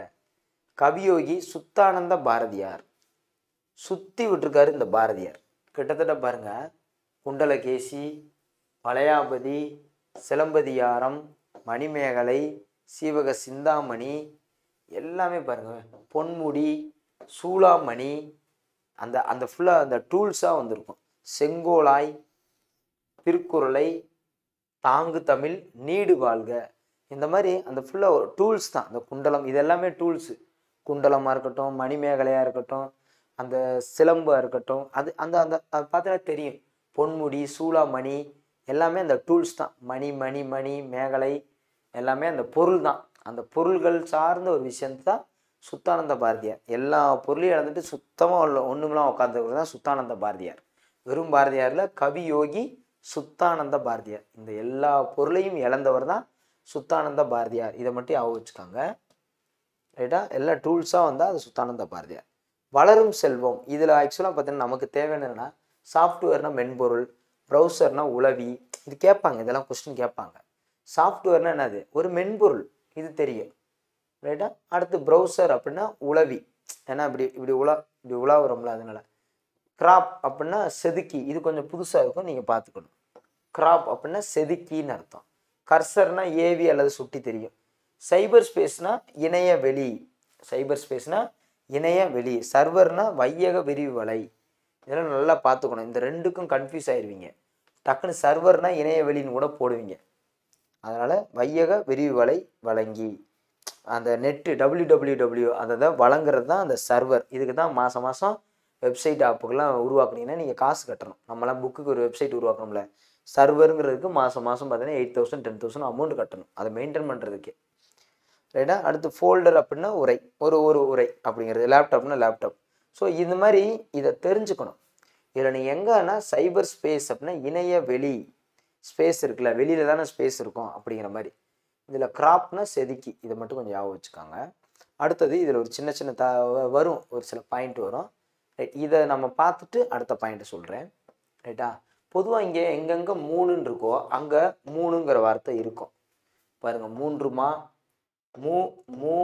கவியோகி சுத்தானந்த பாரதியார் சுத்தி விட்டுருக்காரு இந்த பாரதியார் கிட்டத்தட்ட பாருங்க குண்டலகேசி வளையாபதி சிலம்பதியாரம் மணிமேகலை சீவக சிந்தாமணி எல்லாமே பாருங்க பொன்முடி சூளாமணி அந்த அந்த ஃபுல்லாக அந்த டூல்ஸாக வந்திருக்கும் செங்கோலாய் திருக்குறளை தாங்கு தமிழ் நீடு வாழ்க இந்த மாதிரி அந்த ஃபுல்லாக ஒரு டூல்ஸ் தான் அந்த குண்டலம் இது எல்லாமே டூல்ஸு குண்டலமாக இருக்கட்டும் மணிமேகலையாக இருக்கட்டும் அந்த சிலம்பாக இருக்கட்டும் அது அந்த அந்த அது பார்த்தீங்கன்னா தெரியும் பொன்முடி சூளாமணி எல்லாமே அந்த டூல்ஸ் தான் மணி மணி மணி மேகலை எல்லாமே அந்த பொருள் தான் அந்த பொருள்கள் சார்ந்த ஒரு விஷயம் தான் சுத்தானந்த பாரதியார் எல்லா பொருளையும் இழந்துட்டு சுத்தமாக உள்ள ஒன்றுமெல்லாம் உட்காந்துருக்கிறது தான் சுத்தானந்த பாரதியார் வெறும் பாரதியாரில் கவி யோகி சுத்தானந்த பாரதியார் இந்த எல்லா பொருளையும் இழந்தவர் தான் சுத்தானந்த பாரதியார் இதை மட்டும் ஞாபகம் வச்சுக்காங்க ரைட்டா எல்லா டூல்ஸாக வந்தால் அது சுத்தானந்த பாரதியார் வளரும் செல்வம் இதில் ஆக்சுவலாக பார்த்தீங்கன்னா நமக்கு தேவையான என்னன்னா சாஃப்ட்வேர்னா மென்பொருள் ப்ரௌசர்னா உளவி இது கேட்பாங்க இதெல்லாம் கொஸ்டின் கேட்பாங்க சாஃப்ட்வேர்னா என்னது ஒரு மென்பொருள் இது தெரியும் ரைட்டா அடுத்து ப்ரௌசர் அப்படின்னா உளவி ஏன்னா இப்படி இப்படி உலா இப்படி உலாவுறோம்ல அதனால கிராப் அப்படின்னா செதுக்கி இது கொஞ்சம் புதுசாக இருக்கும் நீங்கள் பார்த்துக்கணும் கிராப் அப்படின்னா செதுக்கின்னு அர்த்தம் கர்சர்னா ஏவி அல்லது சுட்டி தெரியும் சைபர் ஸ்பேஸ்னா இணைய வெளி சைபர் ஸ்பேஸ்னா இணைய வெளி சர்வர்னா வையக விரிவு வலை இதெல்லாம் நல்லா பார்த்துக்கணும் இந்த ரெண்டுக்கும் கன்ஃபியூஸ் ஆயிடுவீங்க டக்குன்னு சர்வர்னா இணைய வெளின்னு கூட போடுவீங்க அதனால் வையக விரிவு வலை வழங்கி அந்த நெட்டு டபிள்யூ டபிள்யூ டபிள்யூ அதை தான் வழங்குறது தான் அந்த சர்வர் இதுக்கு தான் மாதம் மாதம் வெப்சைட் ஆப்புக்கெல்லாம் உருவாக்குனீங்கன்னா நீங்கள் காசு கட்டணும் நம்மளாம் புக்குக்கு ஒரு வெப்சைட் உருவாக்கணும்ல சர்வருங்கிறதுக்கு மாதம் மாதம் பார்த்தீங்கன்னா eight thousand ten thousand amount கட்டணும் அதை மெயின்டைன் பண்ணுறதுக்கு ரைட்டா அடுத்து ஃபோல்டர் அப்படின்னா உரை ஒரு ஒரு உரை அப்படிங்கிறது லேப்டாப்னா லேப்டாப் ஸோ இந்த மாதிரி இதை தெரிஞ்சுக்கணும் இதில் நீங்கள் எங்கன்னா சைபர் ஸ்பேஸ் அப்படின்னா இணைய வெளி ஸ்பேஸ் இருக்குல்ல வெளியில தானே ஸ்பேஸ் இருக்கும் அப்படிங்கிற மாதிரி இதில் கிராப்னா செதுக்கி இதை மட்டும் கொஞ்சம் ஞாபகம் வச்சுக்காங்க அடுத்தது இதில் ஒரு சின்ன சின்ன த வரும் ஒரு சில பாயிண்ட் வரும் ரைட் இதை நம்ம பார்த்துட்டு அடுத்த பாயிண்ட்டை சொல்கிறேன் ரைட்டா பொதுவாக இங்கே எங்கெங்கே மூணுன்னு இருக்கோ அங்கே மூணுங்கிற வார்த்தை இருக்கும் பாருங்க மூன்றுமா மூ மூ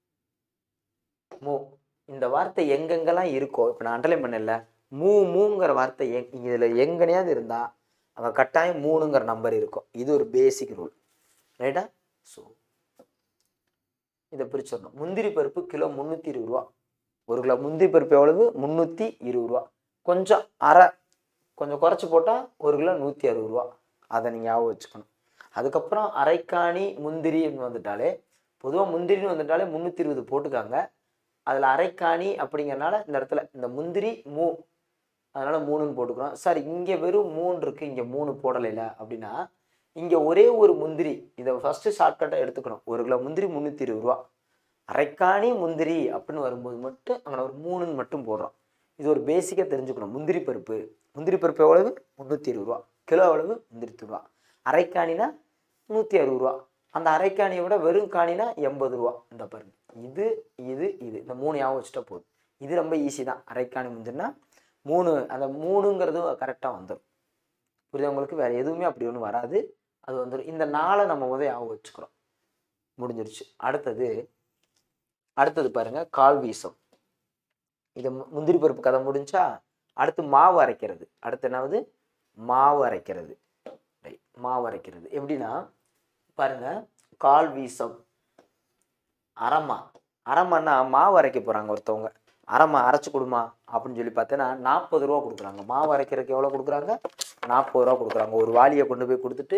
மூ இந்த வார்த்தை எங்கெங்கெல்லாம் இருக்கோ இப்போ நான் அண்டர்லைன் பண்ணல மூ மூங்கிற வார்த்தை எங் இதில் எங்கனையாவது இருந்தால் அங்கே கட்டாயம் மூணுங்கிற நம்பர் இருக்கும் இது ஒரு பேசிக் ரூல் ரைட்டா ஸோ இதை பிரிச்சிடணும் முந்திரி பருப்பு கிலோ முந்நூற்றி இருபது ரூபா ஒரு கிலோ முந்திரி பருப்பு எவ்வளவு முந்நூற்றி இருபது ரூபா கொஞ்சம் அரை கொஞ்சம் குறைச்சி போட்டால் ஒரு கிலோ நூற்றி அறுபது ரூபா அதை நீங்கள் ஞாபகம் வச்சுக்கணும் அதுக்கப்புறம் அரைக்காணி முந்திரின்னு வந்துட்டாலே பொதுவாக முந்திரின்னு வந்துட்டாலே முந்நூற்றி இருபது போட்டுக்காங்க அதில் அரைக்காணி அப்படிங்கிறனால இந்த இடத்துல இந்த முந்திரி மூ அதனால் மூணுன்னு போட்டுக்கிறோம் சார் இங்கே வெறும் மூணு இருக்குது இங்கே மூணு போடலைல அப்படின்னா இங்கே ஒரே ஒரு முந்திரி இதை ஃபஸ்ட்டு ஷார்ட்கட்டாக எடுத்துக்கணும் ஒரு கிலோ முந்திரி முந்நூற்றி இருபது ரூபா அரைக்காணி முந்திரி அப்படின்னு வரும்போது மட்டும் அங்கே ஒரு மூணுன்னு மட்டும் போடுறோம் இது ஒரு பேசிக்காக தெரிஞ்சுக்கணும் முந்திரி பருப்பு முந்திரி பருப்பு எவ்வளவு முந்நூற்றி இருபது ரூபா கிலோ எவ்வளவு முந்திரி ரூபா அரைக்காணினா நூற்றி அறுபது ரூபா அந்த அரைக்காணியை விட வெறும் காணினா எண்பது ரூபா இந்த பாருங்க இது இது இது இந்த மூணு ஞாபகம் வச்சுட்டா போதும் இது ரொம்ப ஈஸி தான் அரைக்காணி முந்திரினா மூணு அந்த மூணுங்கிறதும் கரெக்டாக வந்துடும் புரியுதா உங்களுக்கு வேறு எதுவுமே அப்படி ஒன்றும் வராது அது வந்துடும் இந்த நாளை நம்ம முதல் ஞாபகம் வச்சுக்கிறோம் முடிஞ்சிருச்சு அடுத்தது அடுத்தது பாருங்க கால் வீசம் இது மு- முந்திரி பருப்பு கதை முடிஞ்சா அடுத்து மாவு அரைக்கிறது அடுத்து என்னாவது மாவு அரைக்கிறது ரைட் மாவு அரைக்கிறது எப்படின்னா பாருங்க கால் வீசம் அரமா அரமான்னா மாவு அரைக்க போகிறாங்க ஒருத்தவங்க அரமா அரைச்சு கொடுமா அப்படின்னு சொல்லி பார்த்தேன்னா நாற்பது ரூபா கொடுக்குறாங்க மாவு அரைக்கிறதுக்கு எவ்வளோ கொடுக்குறாங்க நாற்பது ரூபா கொடுக்குறாங்க ஒரு வாளியை கொண்டு போய் கொடுத்துட்டு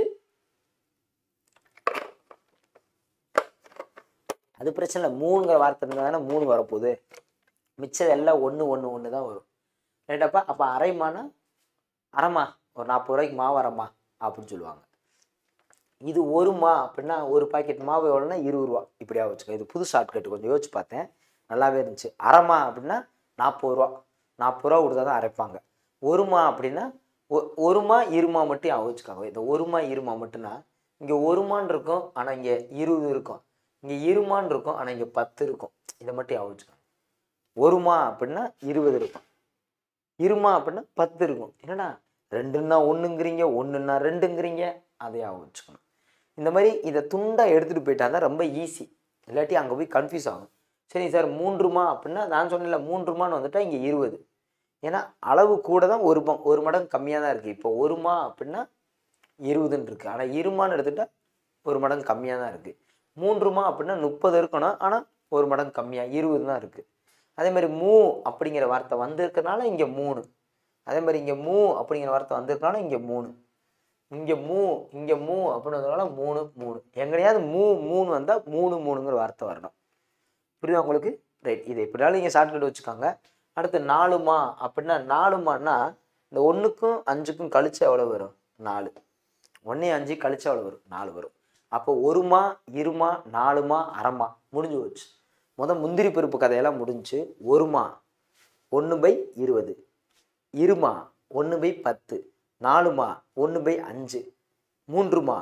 அது பிரச்சனை இல்லை மூணுங்கிற வார்த்தை இருந்தால் தானே மூணு வரப்போகுது மிச்சம் எல்லாம் ஒன்று ஒன்று ஒன்று தான் வரும் ரைட்டாப்பா அப்போ அரைமானா அரைமா ஒரு நாற்பது ரூபாய்க்கு மாவு அரைமா அப்படின்னு சொல்லுவாங்க இது ஒரு மா அப்படின்னா ஒரு பாக்கெட் மாவு எவ்வளோன்னா இருபது ரூபா இப்படியா வச்சுக்கோ இது புது ஷார்ட்கட் கொஞ்சம் யோசிச்சு பார்த்தேன் நல்லாவே இருந்துச்சு அரைமா அப்படின்னா நாற்பது ரூபா நாற்பது ரூபா கொடுத்தா தான் அரைப்பாங்க ஒரு மா அப்படின்னா ஒ- ஒரு மா இருமா மட்டும் ஞாபகம் வச்சுக்காங்க இந்த ஒரு மா இருமா மட்டும்னா இங்கே ஒருமான் இருக்கும் ஆனால் இங்கே இருபது இருக்கும் இங்கே இருமான் இருக்கும் ஆனால் இங்கே பத்து இருக்கும் இதை மட்டும் ஞாபகம் வச்சுக்கோங்க ஒருமா அப்படின்னா இருபது இருக்கும் இருமா அப்படின்னா பத்து இருக்கும் என்னடா ரெண்டுன்னா ஒன்றுங்கிறீங்க ஒன்றுன்னா ரெண்டுங்கிறீங்க அதை ஞாபகம் வச்சுக்கணும் இந்த மாதிரி இதை துண்டாக எடுத்துகிட்டு போயிட்டா தான் ரொம்ப ஈஸி இல்லாட்டி அங்கே போய் கன்ஃபியூஸ் ஆகும் சரி சார் மூன்றுமா அப்படின்னா நான் சொன்னேன்ல மூன்றுமான்னு வந்துட்டா இங்கே இருபது ஏன்னா அளவு கூட தான் ஒரு ப- ஒரு மடங்கு கம்மியாக தான் இருக்குது இப்போ ஒருமா அப்படின்னா இருபதுன்னு இருக்குது ஆனால் இருமான்னு எடுத்துட்டா ஒரு மடங்கு கம்மியாக தான் இருக்குது மூன்றுமா அப்படின்னா முப்பது இருக்கணும் ஆனால் ஒரு மடங்கு கம்மியாக இருபது தான் இருக்குது அதே மாதிரி மூ அப்படிங்கிற வார்த்தை வந்திருக்கனால இங்கே மூணு அதே மாதிரி இங்கே மூ அப்படிங்கிற வார்த்தை வந்திருக்கனால இங்கே மூணு இங்கே மூ இங்கே மூ அப்படின்றதுனால மூணு மூணு எங்கனையாவது மூ மூணு வந்தால் மூணு மூணுங்கிற வார்த்தை வரணும் புரியுதா உங்களுக்கு ரைட் இது எப்படினாலும் நீங்கள் ஷார்ட்கட் வச்சுக்கோங்க அடுத்து நாலுமா அப்படின்னா நாலுமான்னா இந்த ஒன்றுக்கும் அஞ்சுக்கும் கழிச்சு எவ்வளோ வரும் நாலு ஒன்றே அஞ்சு கழிச்சு எவ்வளோ வரும் நாலு வரும் அப்போ ஒருமா இருமா நாலுமா அரைமா முடிஞ்சு போச்சு முத முந்திரி பருப்பு கதையெல்லாம் முடிஞ்சு ஒருமா ஒன்று பை இருபது இருமா ஒன்று பை பத்து நாலுமா ஒன்று பை அஞ்சு மூன்றுமா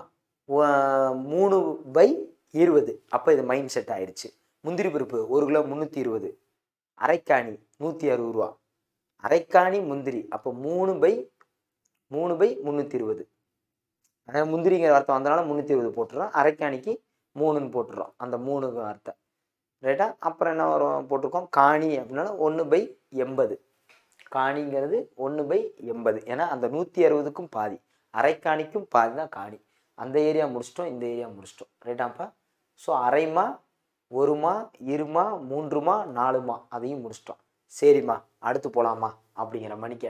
ஒ- மூணு பை இருபது அப்போ இது மைண்ட் செட் ஆயிடுச்சு முந்திரி பருப்பு ஒரு கிலோ முந்நூற்றி இருபது அரைக்காணி நூற்றி அறுபது ரூபா அரைக்காணி முந்திரி அப்போ மூணு பை மூணு பை முந்நூற்றி இருபது அதாவது முந்திரிங்கிற வார்த்தை வந்தனால முந்நூற்றி இருபது போட்டுறோம் அரைக்காணிக்கு மூணுன்னு போட்டுறோம் அந்த மூணு வார்த்தை ரைட்டா அப்புறம் என்ன வரும் போட்டிருக்கோம் காணி அப்படின்னா ஒன்று பை எண்பது காணிங்கிறது ஒன்று பை எண்பது ஏன்னா அந்த நூற்றி அறுபதுக்கும் பாதி அரைக்காணிக்கும் பாதி தான் காணி அந்த ஏரியா முடிச்சிட்டோம் இந்த ஏரியா முடிச்சிட்டோம் ரைட்டாப்பா ஸோ அரைமா ஒருமா இருமா மூன்றுமா நாலுமா அதையும் முடிச்சிட்டோம் சரிம்மா அடுத்து போகலாமா அப்படிங்கிற மணிக்க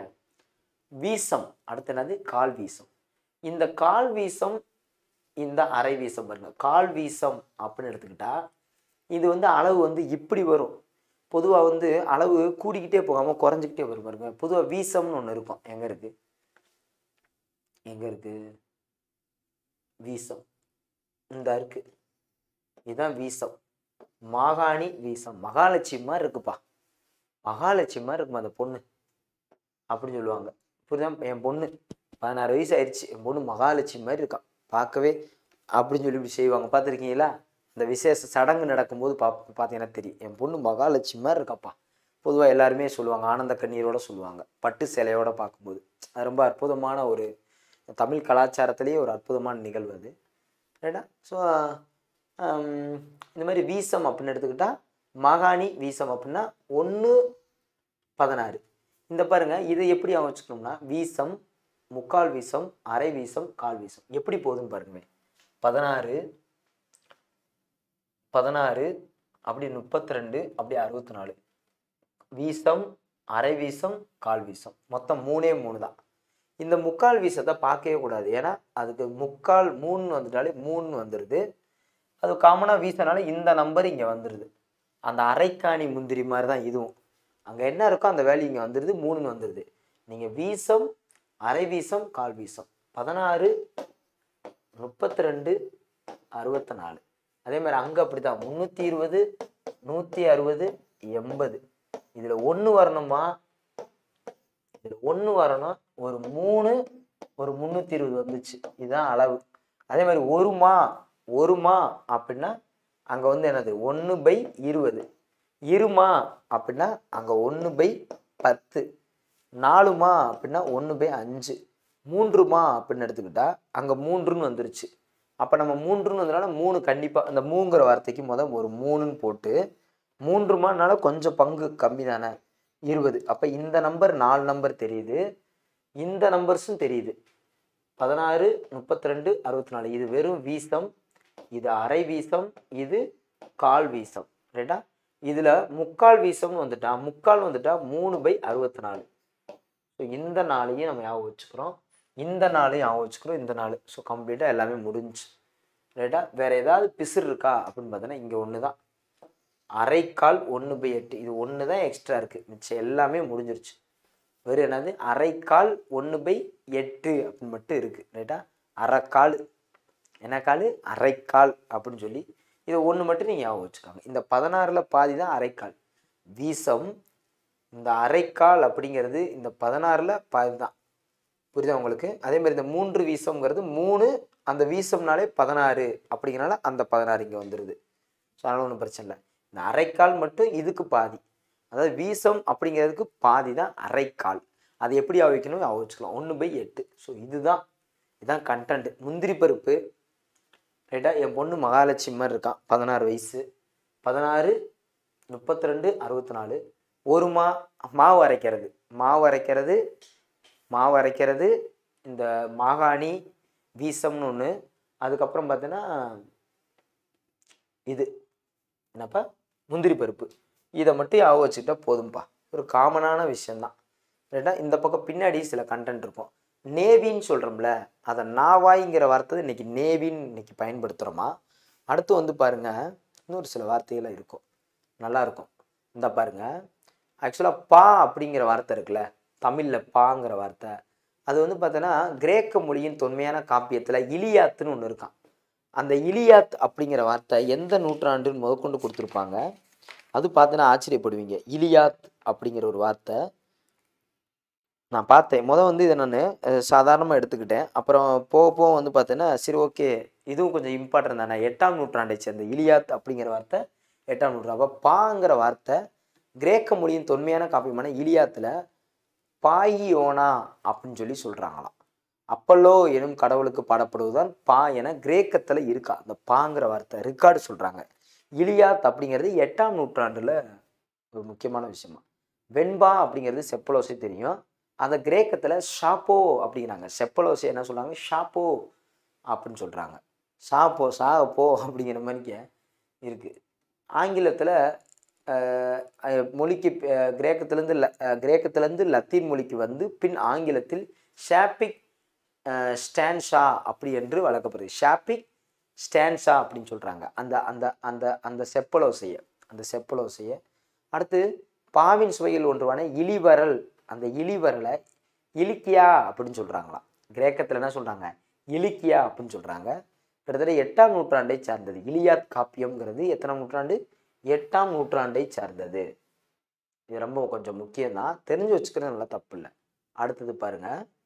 வீசம் அடுத்து என்னது கால் வீசம் இந்த கால் வீசம் இந்த அரை வீசம் பாருங்க கால் வீசம் அப்படின்னு எடுத்துக்கிட்டா இது வந்து அளவு வந்து இப்படி வரும் பொதுவாக வந்து அளவு கூடிக்கிட்டே போகாமல் குறைஞ்சிக்கிட்டே வரும் பாருங்க பொதுவாக வீசம்னு ஒன்று இருக்கும் எங்கே இருக்கு எங்கே இருக்கு வீசம் இந்த இருக்கு இதுதான் வீசம் மாகாணி வீசம் மகாலட்சுமி மாதிரி இருக்குப்பா மகாலட்சுமி மாதிரி இருக்குமா அந்த பொண்ணு அப்படின்னு சொல்லுவாங்க புரியுதா என் பொண்ணு பதினாறு வயசு ஆயிடுச்சு என் பொண்ணு மகாலட்சுமி மாதிரி இருக்கான் பார்க்கவே அப்படின்னு சொல்லி இப்படி செய்வாங்க பார்த்துருக்கீங்களா இந்த விசேஷ சடங்கு நடக்கும்போது பா பார்த்தீங்கன்னா தெரியும் என் பொண்ணு மகாலட்சுமி மாதிரி இருக்காப்பா பொதுவாக எல்லாருமே சொல்லுவாங்க ஆனந்த கண்ணீரோட சொல்லுவாங்க பட்டு சேலையோட பார்க்கும்போது அது ரொம்ப அற்புதமான ஒரு தமிழ் கலாச்சாரத்திலேயே ஒரு அற்புதமான நிகழ்வு அது ரைட்டா ஸோ இந்த மாதிரி வீசம் அப்படின்னு எடுத்துக்கிட்டா மாகாணி வீசம் அப்படின்னா ஒன்று பதினாறு இந்த பாருங்க இதை எப்படி அவன் வச்சுக்கணும்னா வீசம் முக்கால் வீசம் அரை வீசம் கால் வீசம் எப்படி போகுதுன்னு பாருங்க பதினாறு பதினாறு அப்படி முப்பத்தி ரெண்டு அப்படி அறுபத்தி நாலு வீசம் அரை வீசம் கால் வீசம் மொத்தம் மூணே மூணு தான் இந்த முக்கால் வீசத்தை பார்க்கவே கூடாது ஏன்னா அதுக்கு முக்கால் மூணு வந்துட்டாலே மூணு வந்துடுது அது காமனாக வீசனால இந்த நம்பர் இங்கே வந்துடுது அந்த அரைக்காணி முந்திரி மாதிரி தான் இதுவும் அங்கே என்ன இருக்கோ அந்த வேல்யூ இங்கே வந்துடுது மூணுன்னு வந்துடுது நீங்கள் வீசம் அரை வீசம் கால் வீசம் பதினாறு முப்பத்தி ரெண்டு அறுபத்தி நாலு அதே மாதிரி அங்கே அப்படி தான் முந்நூற்றி இருபது நூற்றி அறுபது எண்பது இதில் ஒன்று வரணுமா இதில் ஒன்று வரணும் ஒரு மூணு ஒரு முந்நூற்றி இருபது வந்துச்சு இதுதான் அளவு அதே மாதிரி ஒரு மா ஒரு மா அப்படின்னா அங்கே வந்து என்னது ஒன்று பை இருபது இருமா அப்படின்னா அங்கே ஒன்று பை பத்து நாலுமா அப்படின்னா ஒன்று பை அஞ்சு மூன்றுமா அப்படின்னு எடுத்துக்கிட்டா அங்கே மூன்றுன்னு வந்துருச்சு அப்போ நம்ம மூன்றுன்னு வந்தனால மூணு கண்டிப்பாக அந்த மூங்கிற வார்த்தைக்கு முதல் ஒரு மூணுன்னு போட்டு மூன்றுமானால கொஞ்சம் பங்கு கம்மி தானே இருபது அப்போ இந்த நம்பர் நாலு நம்பர் தெரியுது இந்த நம்பர்ஸும் தெரியுது பதினாறு முப்பத்தி ரெண்டு அறுபத்தி நாலு இது வெறும் வீசம் இது அரை வீசம் இது கால் வீசம் ரைட்டா இதில் முக்கால் வீசம்னு வந்துட்டா முக்கால் வந்துட்டா மூணு பை அறுபத்தி நாலு ஸோ இந்த நாளையும் நம்ம ஞாபகம் வச்சுக்கிறோம் இந்த நாளையும் ஞாபகம் வச்சுக்கிறோம் இந்த நாள் ஸோ கம்ப்ளீட்டாக எல்லாமே முடிஞ்சு ரைட்டா வேற ஏதாவது பிசுறு இருக்கா அப்படின்னு பார்த்தோன்னா இங்கே ஒன்று தான் அரைக்கால் ஒன்று பை எட்டு இது ஒன்று தான் எக்ஸ்ட்ரா இருக்குது மிச்சம் எல்லாமே முடிஞ்சிருச்சு வெறும் என்னது அரைக்கால் ஒன்று பை எட்டு அப்படின்னு மட்டும் இருக்குது ரைட்டா அரைக்கால் என்ன கால் அரைக்கால் அப்படின்னு சொல்லி இதை ஒன்று மட்டும் நீங்கள் ஞாபகம் வச்சுக்கோங்க இந்த பதினாறில் பாதி தான் அரைக்கால் வீசம் இந்த அரைக்கால் அப்படிங்கிறது இந்த பதினாறில் பாதி தான் புரியுதா உங்களுக்கு அதே மாதிரி இந்த மூன்று வீசம்ங்கிறது மூணு அந்த வீசம்னாலே பதினாறு அப்படிங்கிறனால அந்த பதினாறு இங்கே வந்துடுது ஸோ அதனால் ஒன்றும் பிரச்சனை இல்லை இந்த அரைக்கால் மட்டும் இதுக்கு பாதி அதாவது வீசம் அப்படிங்கிறதுக்கு பாதி தான் அரைக்கால் அது எப்படி அவிக்கணும் அவிச்சுக்கலாம் ஒன்று பை எட்டு ஸோ இதுதான் இதுதான் கண்டென்ட் முந்திரி பருப்பு ரைட்டா என் பொண்ணு மகாலட்சுமி மாதிரி இருக்கான் பதினாறு வயசு பதினாறு முப்பத்தி ரெண்டு அறுபத்தி நாலு ஒரு மா மாவு அரைக்கிறது மாவு அரைக்கிறது மாவு அரைக்கிறது இந்த மாகாணி வீசம்னு ஒன்று அதுக்கப்புறம் பார்த்தீங்கன்னா இது என்னப்பா முந்திரி பருப்பு இதை மட்டும் ஞாபகம் வச்சுக்கிட்டா போதும்பா ஒரு காமனான விஷயந்தான் ரைட்டா இந்த பக்கம் பின்னாடி சில கண்டென்ட் இருக்கும் நேவின்னு சொல்கிறோம்ல அதை நாவாய்ங்கிற வார்த்தை இன்னைக்கு நேவின்னு இன்னைக்கு பயன்படுத்துகிறோமா அடுத்து வந்து பாருங்க இன்னொரு சில வார்த்தைகள் இருக்கும் நல்லா இருக்கும் இந்த பாருங்க ஆக்சுவலாக பா அப்படிங்கிற வார்த்தை இருக்குல்ல தமிழில் பாங்கிற வார்த்தை அது வந்து பார்த்தோன்னா கிரேக்க மொழியின் தொன்மையான காப்பியத்தில் இலியாத்துன்னு ஒன்று இருக்கான் அந்த இலியாத் அப்படிங்கிற வார்த்தை எந்த நூற்றாண்டுன்னு முதற்கொண்டு கொடுத்துருப்பாங்க அது பார்த்தோன்னா ஆச்சரியப்படுவீங்க இலியாத் அப்படிங்கிற ஒரு வார்த்தை நான் பார்த்தேன் முத வந்து இதை நான் சாதாரணமாக எடுத்துக்கிட்டேன் அப்புறம் போக போக வந்து பார்த்தேன்னா சரி ஓகே இதுவும் கொஞ்சம் இம்பார்ட்டன்ட் தானே எட்டாம் நூற்றாண்டை சேர்ந்த இலியாத் அப்படிங்கிற வார்த்தை எட்டாம் நூற்றாண்டு அப்போ பாங்கிற வார்த்தை கிரேக்க மொழியின் தொன்மையான காப்பியமான இலியாத்தில் பாயியோனா அப்படின்னு சொல்லி சொல்கிறாங்களாம் அப்பல்லோ எனும் கடவுளுக்கு பாடப்படுவதுதான் பா என கிரேக்கத்தில் இருக்கா அந்த பாங்கிற வார்த்தை ரெக்கார்டு சொல்கிறாங்க இலியாத் அப்படிங்கிறது எட்டாம் நூற்றாண்டில் ஒரு முக்கியமான விஷயமா வெண்பா அப்படிங்கிறது செப்பலோசை தெரியும் அந்த கிரேக்கத்தில் ஷாப்போ அப்படிங்கிறாங்க செப்பலோசை என்ன சொல்கிறாங்க ஷாப்போ அப்படின்னு சொல்கிறாங்க சாப்போ சாப்போ அப்படிங்கிற மாதிரிக்க இருக்குது ஆங்கிலத்தில் மொழிக்கு அஹ், கிரேக்கத்திலேருந்து ல அஹ், கிரேக்கத்திலேருந்து லத்தீன் மொழிக்கு வந்து பின் ஆங்கிலத்தில் ஷாப்பிக் ஸ்டான்ஷா அப்படி என்று வழங்கப்படுது ஷாப்பிக் ஸ்டான்ஷா அப்படின்னு சொல்கிறாங்க அந்த அந்த அந்த அந்த செப்பலோசையை அந்த செப்பலோசையை அடுத்து பாவின் சுவையில் ஒன்றுவான இலிவரல் அந்த இலிவரலை இலிக்கியா அப்படின்னு சொல்கிறாங்களாம் கிரேக்கத்தில் என்ன சொல்கிறாங்க இலிக்கியா அப்படின்னு சொல்கிறாங்க கிட்டத்தட்ட எட்டாம் நூற்றாண்டை சார்ந்தது இலியாத் காப்பியம்ங்கிறது எத்தனாம் நூற்றாண்டு எட்டாம் நூற்றாண்டை சார்ந்தது இது ரொம்ப கொஞ்சம் முக்கியம்தான் தெரிஞ்சு வச்சுக்கிறது நல்லா தப்பு இல்லை அடுத்தது பாருங்க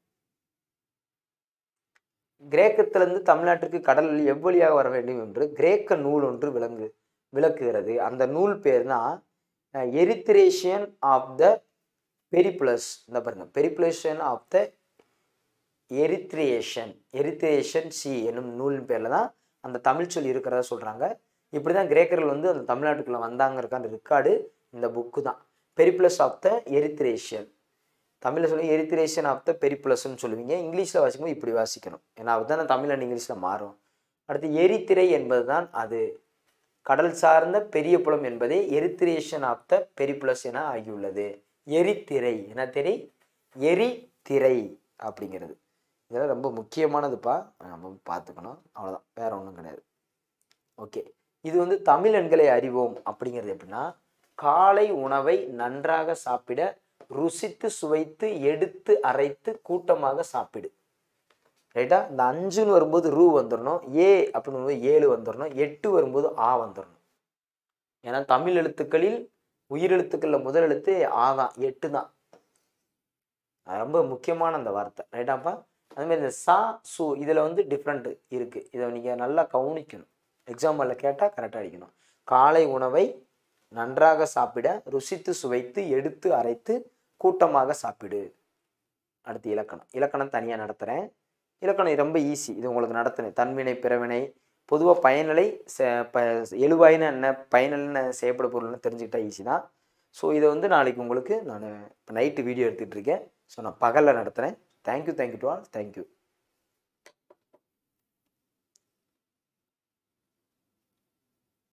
கிரேக்கத்திலிருந்து தமிழ்நாட்டிற்கு கடல் எவ்வழியாக வர வேண்டும் என்று கிரேக்க நூல் ஒன்று விளங்கு விளக்குகிறது அந்த நூல் பேர்னா எரித்ரேஷியன் ஆஃப் த பெரிப்ளஸ் இந்த பாருங்க பெரிப்ளேஷன் ஆஃப் த எரித்ரியேஷன் எரித்ரியேஷன் சி என்னும் நூலின் பேரில் தான் அந்த தமிழ் சொல் இருக்கிறதா சொல்கிறாங்க இப்படி தான் கிரேக்கர்கள் வந்து அந்த தமிழ்நாட்டுக்குள்ளே வந்தாங்கிறக்கான ரெக்கார்டு இந்த புக்கு தான் பெரிப்ளஸ் ஆஃப் த எரித்ரேஷியன் தமிழில் சொல்லி எரித்ரேஷன் ஆஃப் த பெரிப்ளஸ்ன்னு சொல்லுவீங்க இங்கிலீஷில் வாசிக்கும்போது இப்படி வாசிக்கணும் ஏன்னா அதுதான் தமிழ் அண்ட் இங்கிலீஷில் மாறும் அடுத்து எரித்திரை என்பது தான் அது கடல் சார்ந்த பெரிய புலம் என்பதே எரித்ரேஷன் ஆஃப் த பெரிப்ளஸ் என ஆகியுள்ளது எரித்திரை என்ன திரை எரித்திரை அப்படிங்கிறது இதெல்லாம் ரொம்ப முக்கியமானதுப்பா நம்ம பார்த்துக்கணும் அவ்வளோதான் வேற ஒன்றும் கிடையாது ஓகே இது வந்து தமிழ் எண்களை அறிவோம் அப்படிங்கிறது எப்படின்னா காலை உணவை நன்றாக சாப்பிட ருசித்து சுவைத்து எடுத்து அரைத்து கூட்டமாக சாப்பிடு ரைட்டா இந்த அஞ்சுன்னு வரும்போது ரூ வந்துடணும் ஏ அப்படின்னு வரும்போது ஏழு வந்துடணும் எட்டு வரும்போது ஆ வந்துடணும் ஏன்னா தமிழ் எழுத்துக்களில் உயிரெழுத்துக்களில் முதல் எழுத்து ஆ தான் எட்டு தான் அது ரொம்ப முக்கியமான அந்த வார்த்தை ரைட்டாப்பா அதுமாதிரி இந்த சா சு இதில் வந்து டிஃப்ரெண்ட் இருக்குது இதை நீங்கள் நல்லா கவனிக்கணும் எக்ஸாம்பிளில் கேட்டால் கரெக்டாக அடிக்கணும் காலை உணவை நன்றாக சாப்பிட ருசித்து சுவைத்து எடுத்து அரைத்து கூட்டமாக சாப்பிடு அடுத்து இலக்கணம் இலக்கணம் தனியாக நடத்துகிறேன் இலக்கணம் ரொம்ப ஈஸி இது உங்களுக்கு நடத்துனேன் தன்வினை பிறவினை பொதுவாக பயனிலை செ ப எழுவாயின்னு என்ன பயனில்னு செய்யப்பட பொருள்னு தெரிஞ்சுக்கிட்டா ஈஸி தான் ஸோ இதை வந்து நாளைக்கு உங்களுக்கு நான் இப்போ நைட்டு வீடியோ எடுத்துகிட்டு இருக்கேன் ஸோ நான் பகலில் நடத்துகிறேன் thank you thank you to all thank you